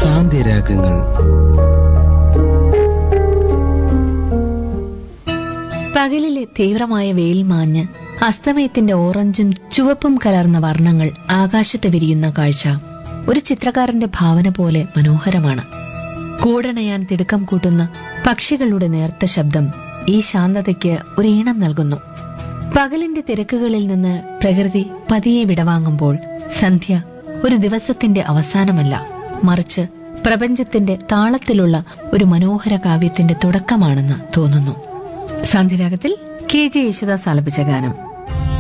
സാന്ധ്യരാഗങ്ങൾ പകലിലെ തീവ്രമായ വെയിൽ മാഞ്ഞ് അസ്തമയത്തിന്റെ ഓറഞ്ചും ചുവപ്പും കലർന്ന വർണ്ണങ്ങൾ ആകാശത്ത് വിരിയുന്ന കാഴ്ച ഒരു ചിത്രകാരന്റെ ഭാവന പോലെ മനോഹരമാണ് കൂടണയാൻ തിടുക്കം കൂട്ടുന്ന പക്ഷികളുടെ നേർത്ത ശബ്ദം ഈ ശാന്തതയ്ക്ക് ഒരു ഈണം നൽകുന്നു പകലിന്റെ തിരക്കുകളിൽ നിന്ന് പ്രകൃതി പതിയെ വിടവാങ്ങുമ്പോൾ സന്ധ്യ ഒരു ദിവസത്തിന്റെ അവസാനമല്ല മറിച്ച് പ്രപഞ്ചത്തിന്റെ താളത്തിലുള്ള ഒരു മനോഹര കാവ്യത്തിന്റെ തുടക്കമാണെന്ന് തോന്നുന്നു സാന്ധ്യരാഗത്തിൽ കെ ജെ യേശുദാസ് ആലപിച്ച ഗാനം